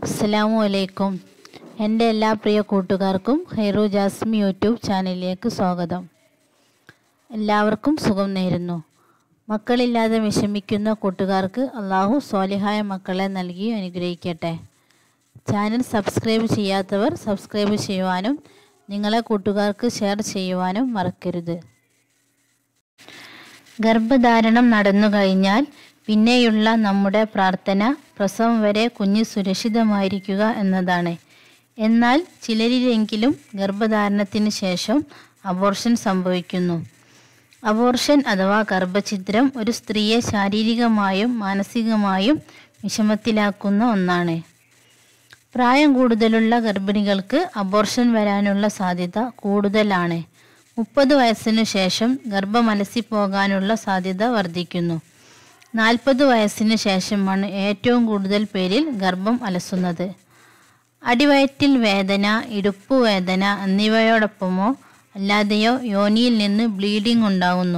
അസ്സലാമു അലൈക്കും എൻ്റെ എല്ലാ പ്രിയ കൂട്ടുകാർക്കും ഹൈറു ജാസ്മി യൂട്യൂബ് ചാനലിലേക്ക് സ്വാഗതം എല്ലാവർക്കും സുഖം നേരുന്നു മക്കളില്ലാതെ വിഷമിക്കുന്ന കൂട്ടുകാർക്ക് അള്ളാഹു സ്വാലിഹായ മക്കളെ നൽകി അനുഗ്രഹിക്കട്ടെ ചാനൽ സബ്സ്ക്രൈബ് ചെയ്യാത്തവർ സബ്സ്ക്രൈബ് ചെയ്യുവാനും നിങ്ങളെ കൂട്ടുകാർക്ക് ഷെയർ ചെയ്യുവാനും മറക്കരുത് ഗർഭധാരണം നടന്നു കഴിഞ്ഞാൽ പിന്നെയുള്ള നമ്മുടെ പ്രാർത്ഥന പ്രസവം വരെ കുഞ്ഞ് സുരക്ഷിതമായിരിക്കുക എന്നതാണ് എന്നാൽ ചിലരിലെങ്കിലും ഗർഭധാരണത്തിന് ശേഷം അബോർഷൻ സംഭവിക്കുന്നു അബോർഷൻ അഥവാ ഗർഭഛിദ്രം ഒരു സ്ത്രീയെ ശാരീരികമായും മാനസികമായും വിഷമത്തിലാക്കുന്ന ഒന്നാണ് പ്രായം കൂടുതലുള്ള ഗർഭിണികൾക്ക് അബോർഷൻ വരാനുള്ള സാധ്യത കൂടുതലാണ് മുപ്പത് വയസ്സിനു ശേഷം ഗർഭമലസി പോകാനുള്ള സാധ്യത വർദ്ധിക്കുന്നു നാൽപ്പത് വയസ്സിന് ശേഷമാണ് ഏറ്റവും കൂടുതൽ പേരിൽ ഗർഭം അലസുന്നത് അടിവയറ്റിൽ വേദന ഇടുപ്പ് വേദന എന്നിവയോടൊപ്പമോ അല്ലാതെയോ യോനിയിൽ നിന്ന് ബ്ലീഡിംഗ് ഉണ്ടാകുന്നു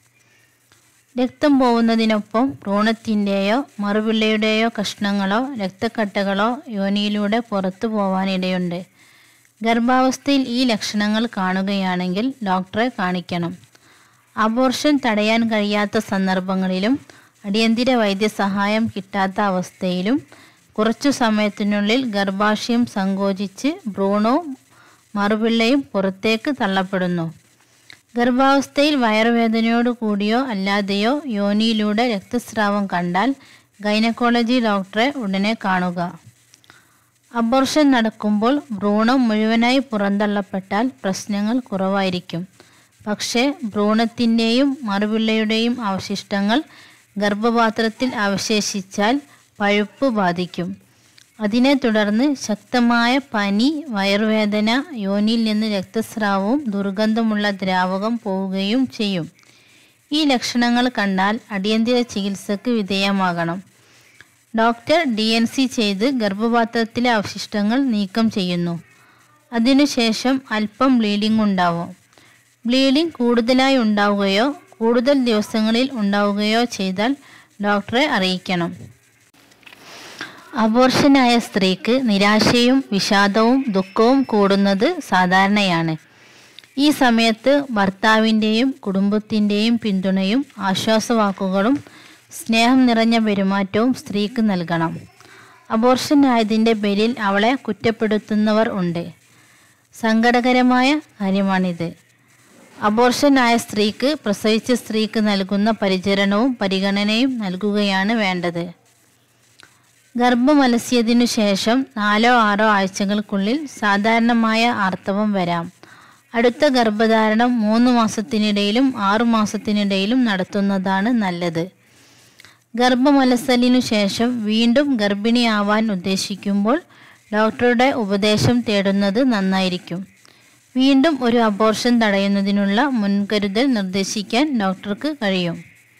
രക്തം പോകുന്നതിനൊപ്പം ഭ്രൂണത്തിൻ്റെയോ മറുപിള്ളയുടെയോ കഷ്ണങ്ങളോ രക്തക്കട്ടകളോ യോനിയിലൂടെ പുറത്തു പോവാനിടയുണ്ട് ഗർഭാവസ്ഥയിൽ ഈ ലക്ഷണങ്ങൾ കാണുകയാണെങ്കിൽ ഡോക്ടറെ കാണിക്കണം അബോർഷൻ തടയാൻ കഴിയാത്ത സന്ദർഭങ്ങളിലും അടിയന്തര വൈദ്യസഹായം കിട്ടാത്ത അവസ്ഥയിലും കുറച്ചു സമയത്തിനുള്ളിൽ ഗർഭാശയം സങ്കോചിച്ച് ഭ്രൂണവും മറുപിള്ളയും പുറത്തേക്ക് തള്ളപ്പെടുന്നു ഗർഭാവസ്ഥയിൽ വയറുവേദനയോട് കൂടിയോ അല്ലാതെയോ യോനിയിലൂടെ രക്തസ്രാവം കണ്ടാൽ ഗൈനക്കോളജി ഡോക്ടറെ ഉടനെ കാണുക അബോർഷൻ നടക്കുമ്പോൾ ഭ്രൂണം മുഴുവനായി പുറന്തള്ളപ്പെട്ടാൽ പ്രശ്നങ്ങൾ കുറവായിരിക്കും പക്ഷേ ഭ്രൂണത്തിൻ്റെയും മറുപിള്ളയുടെയും അവശിഷ്ടങ്ങൾ ഗർഭപാത്രത്തിൽ അവശേഷിച്ചാൽ പഴുപ്പ് ബാധിക്കും അതിനെ തുടർന്ന് ശക്തമായ പനി വയറുവേദന യോനിയിൽ നിന്ന് രക്തസ്രാവവും ദുർഗന്ധമുള്ള ദ്രാവകം പോവുകയും ചെയ്യും ഈ ലക്ഷണങ്ങൾ കണ്ടാൽ അടിയന്തര ചികിത്സക്ക് വിധേയമാകണം ഡോക്ടർ ഡി എൻ സി ചെയ്ത് ഗർഭപാത്രത്തിലെ അവശിഷ്ടങ്ങൾ നീക്കം ചെയ്യുന്നു അതിനുശേഷം അല്പം ബ്ലീഡിംഗ് ഉണ്ടാവും ബ്ലീഡിംഗ് കൂടുതലായി ഉണ്ടാവുകയോ കൂടുതൽ ദിവസങ്ങളിൽ ഉണ്ടാവുകയോ ചെയ്താൽ ഡോക്ടറെ അറിയിക്കണം അബോർഷനായ സ്ത്രീക്ക് നിരാശയും വിഷാദവും ദുഃഖവും കൂടുന്നത് സാധാരണയാണ് ഈ സമയത്ത് ഭർത്താവിൻ്റെയും കുടുംബത്തിൻ്റെയും പിന്തുണയും ആശ്വാസവാക്കുകളും സ്നേഹം നിറഞ്ഞ പെരുമാറ്റവും സ്ത്രീക്ക് നൽകണം അബോർഷൻ ആയതിൻ്റെ പേരിൽ അവളെ കുറ്റപ്പെടുത്തുന്നവർ ഉണ്ട് സങ്കടകരമായ കാര്യമാണിത് അബോർഷൻ ആയ സ്ത്രീക്ക് പ്രസവിച്ച സ്ത്രീക്ക് നൽകുന്ന പരിചരണവും പരിഗണനയും നൽകുകയാണ് വേണ്ടത് ഗർഭമലസിയതിനു ശേഷം നാലോ ആറോ ആഴ്ചകൾക്കുള്ളിൽ സാധാരണമായ ആർത്തവം വരാം അടുത്ത ഗർഭധാരണം മൂന്ന് മാസത്തിനിടയിലും ആറു മാസത്തിനിടയിലും നടത്തുന്നതാണ് നല്ലത് ഗർഭമലസലിനു ശേഷം വീണ്ടും ഗർഭിണിയാവാൻ ഉദ്ദേശിക്കുമ്പോൾ ഡോക്ടറുടെ ഉപദേശം തേടുന്നത് നന്നായിരിക്കും വീണ്ടും ഒരു അബോർഷൻ തടയുന്നതിനുള്ള മുൻകരുതൽ നിർദ്ദേശിക്കാൻ ഡോക്ടർക്ക് കഴിയും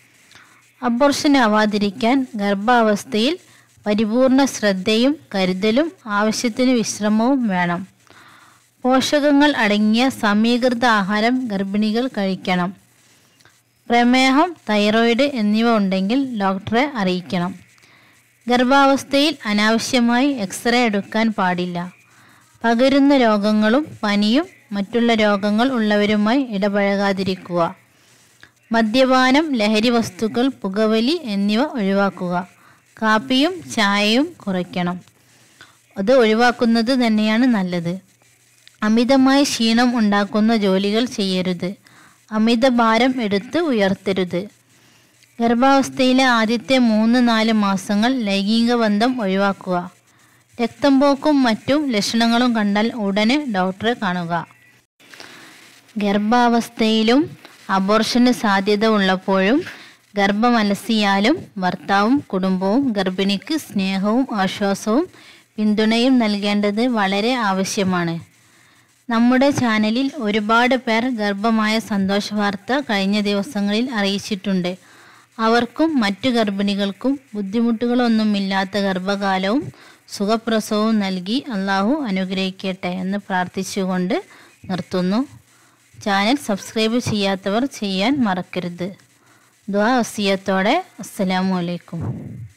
അബോർഷൻ ആവാതിരിക്കാൻ ഗർഭാവസ്ഥയിൽ പരിപൂർണ ശ്രദ്ധയും കരുതലും ആവശ്യത്തിന് വിശ്രമവും വേണം പോഷകങ്ങൾ അടങ്ങിയ സമീകൃത ആഹാരം ഗർഭിണികൾ കഴിക്കണം പ്രമേഹം തൈറോയിഡ് എന്നിവ ഉണ്ടെങ്കിൽ ഡോക്ടറെ അറിയിക്കണം ഗർഭാവസ്ഥയിൽ അനാവശ്യമായി എക്സ്റേ എടുക്കാൻ പാടില്ല പകരുന്ന രോഗങ്ങളും പനിയും മറ്റുള്ള രോഗങ്ങൾ ഉള്ളവരുമായി ഇടപഴകാതിരിക്കുക മദ്യപാനം ലഹരി വസ്തുക്കൾ പുകവലി എന്നിവ ഒഴിവാക്കുക കാപ്പിയും ചായയും കുറയ്ക്കണം അത് ഒഴിവാക്കുന്നത് തന്നെയാണ് നല്ലത് അമിതമായ ക്ഷീണം ഉണ്ടാക്കുന്ന ജോലികൾ ചെയ്യരുത് അമിതഭാരം എടുത്ത് ഉയർത്തരുത് ഗർഭാവസ്ഥയിലെ ആദ്യത്തെ മൂന്ന് നാല് മാസങ്ങൾ ലൈംഗിക ബന്ധം ഒഴിവാക്കുക രക്തം പോക്കും മറ്റും ലക്ഷണങ്ങളും കണ്ടാൽ ഉടനെ ഡോക്ടറെ കാണുക ഗർഭാവസ്ഥയിലും അബോർഷന് സാധ്യത ഉള്ളപ്പോഴും ഗർഭമലസിയാലും ഭർത്താവും കുടുംബവും ഗർഭിണിക്ക് സ്നേഹവും ആശ്വാസവും പിന്തുണയും നൽകേണ്ടത് വളരെ ആവശ്യമാണ് നമ്മുടെ ചാനലിൽ ഒരുപാട് പേർ ഗർഭമായ സന്തോഷ വാർത്ത കഴിഞ്ഞ ദിവസങ്ങളിൽ അറിയിച്ചിട്ടുണ്ട് അവർക്കും മറ്റു ഗർഭിണികൾക്കും ബുദ്ധിമുട്ടുകളൊന്നുമില്ലാത്ത ഗർഭകാലവും സുഖപ്രസവവും നൽകി അള്ളാഹു അനുഗ്രഹിക്കട്ടെ എന്ന് പ്രാർത്ഥിച്ചുകൊണ്ട് നിർത്തുന്നു ചാനൽ സബ്സ്ക്രൈബ് ചെയ്യാത്തവർ ചെയ്യാൻ മറക്കരുത് ദ്വാ വസിയത്തോടെ അസ്സലാമു അലൈക്കും